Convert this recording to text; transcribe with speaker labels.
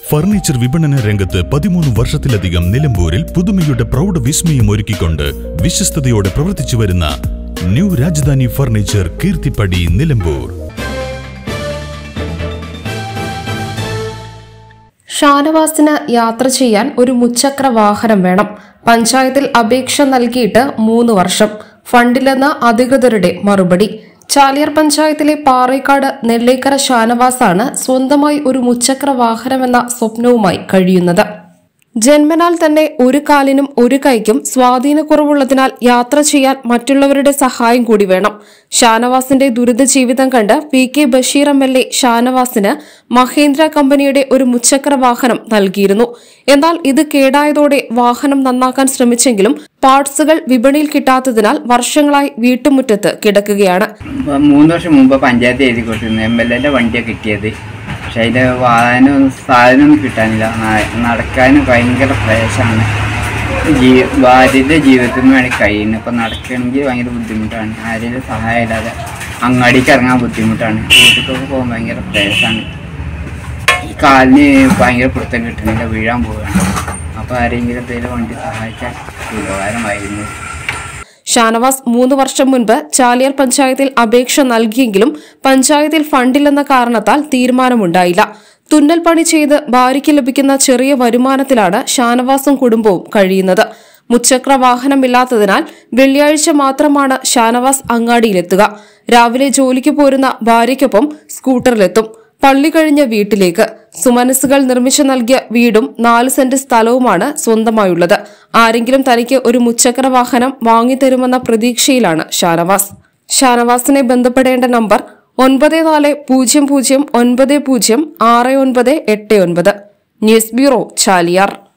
Speaker 1: furniture വിപണന രംഗത്ത് പതിമൂന്ന് വർഷത്തിലധികം നിലമ്പൂരിൽ പുതുമയുടെ പ്രൗഢ വിസ്മയം ഒരുക്കിക്കൊണ്ട് വിശ്വസ്തയോടെ പ്രവർത്തിച്ചു വരുന്ന ന്യൂ രാജധാനി ഫർണിച്ചർ കീർത്തിപ്പടി നിലമ്പൂർ
Speaker 2: ഷാനവാസിന് യാത്ര ചെയ്യാൻ ഒരു മുച്ചക്ര വാഹനം വേണം പഞ്ചായത്തിൽ അപേക്ഷ നൽകിയിട്ട് മൂന്ന് വർഷം ഫണ്ടില്ലെന്ന് അധികൃതരുടെ മറുപടി ചാലിയാർ പഞ്ചായത്തിലെ പാറേക്കാട് നെല്ലേക്കര ഷാനവാസാണ് സ്വന്തമായി ഒരു മുച്ചക്ര വാഹനമെന്ന സ്വപ്നവുമായി കഴിയുന്നത് ജന്മനാൽ തന്നെ ഒരു കാലിനും ഒരു കൈക്കും സ്വാധീനക്കുറവുള്ളതിനാൽ യാത്ര ചെയ്യാൻ മറ്റുള്ളവരുടെ സഹായം കൂടി വേണം ഷാനവാസിന്റെ ദുരിത ജീവിതം കണ്ട് P K Basheer M L A ഷാനവാസിന് മഹേന്ദ്ര കമ്പനിയുടെ ഒരു മുച്ചക്ര വാഹനം നൽകിയിരുന്നു എന്നാൽ ഇത് കേടായതോടെ വാഹനം നന്നാക്കാൻ ശ്രമിച്ചെങ്കിലും പാർട്സുകൾ വിപണിയിൽ കിട്ടാത്തതിനാൽ വർഷങ്ങളായി വീട്ടുമുറ്റത്ത് കിടക്കുകയാണ്
Speaker 3: ഇപ്പൊ മൂന്ന് വർഷം മുമ്പ് പഞ്ചായത്ത് എഴുതി കൊടുത്തിരുന്നു എം എൽ എന്റെ വണ്ടിയാണ് കിട്ടിയത് പക്ഷെ അതിന്റെ വാഹനം സാധനമൊന്നും കിട്ടാനില്ല ന- നടക്കാനും ഭയങ്കര പ്രയാസമാണ് ജീ ഭാര്യയുടെ ജീവിതത്തിന് വേണ്ടി കഴിയുന്നു ഇപ്പൊ നടക്കണമെങ്കിൽ ഭയങ്കര ബുദ്ധിമുട്ടാണ് ആരെങ്കിലും സഹായം ഇല്ലാതെ അങ്ങാടിക്ക് ഇറങ്ങാൻ ബുദ്ധിമുട്ടാണ് വീട്ടിലൊക്കെ പോകാൻ ഭയങ്കര പ്രയാസമാണ് ഈ കാലിന് ഭയങ്കര പിടുത്തം കിട്ടുന്നില്ല വീഴാൻ പോവുകയാണ് അപ്പൊ ആരെങ്കിലും എന്തെങ്കിലും വണ്ടി സഹായിച്ചാൽ ഉപകാരമായിരുന്നു
Speaker 2: ഷാനവാസ് മൂന്ന് വർഷം മുൻപ് ചാലിയാർ പഞ്ചായത്തിൽ അപേക്ഷ നൽകിയെങ്കിലും പഞ്ചായത്തിൽ ഫണ്ടില്ലെന്ന കാരണത്താൽ തീരുമാനമുണ്ടായില്ല തുന്നൽ പണി ചെയ്ത് ഭാര്യയ്ക്ക് ലഭിക്കുന്ന ചെറിയ വരുമാനത്തിലാണ് ഷാനവാസും കുടുംബവും കഴിയുന്നത് മുച്ചക്ര വാഹനമില്ലാത്തതിനാൽ വെള്ളിയാഴ്ച മാത്രമാണ് ഷാനവാസ് അങ്ങാടിയിലെത്തുക രാവിലെ ജോലിക്ക് പോരുന്ന ഭാര്യയ്ക്കൊപ്പം സ്കൂട്ടറിലെത്തും പള്ളി കഴിഞ്ഞ വീട്ടിലേക്ക് സുമനസ്സുകൾ നിർമ്മിച്ചു നൽകിയ വീടും നാല് സെന്റ് സ്ഥലവുമാണ് സ്വന്തമായുള്ളത് ആരെങ്കിലും തനിക്ക് ഒരു മുച്ചക്ര വാഹനം വാങ്ങിത്തരുമെന്ന പ്രതീക്ഷയിലാണ് ഷാനവാസ് ഷാനവാസിനെ ബന്ധപ്പെടേണ്ട നമ്പർ ഒൻപത് നാല് പൂജ്യം പൂജ്യം ഒൻപത് പൂജ്യം ആറ് ഒൻപത് എട്ട് ഒൻപത് ന്യൂസ് ബ്യൂറോ ചാലിയാർ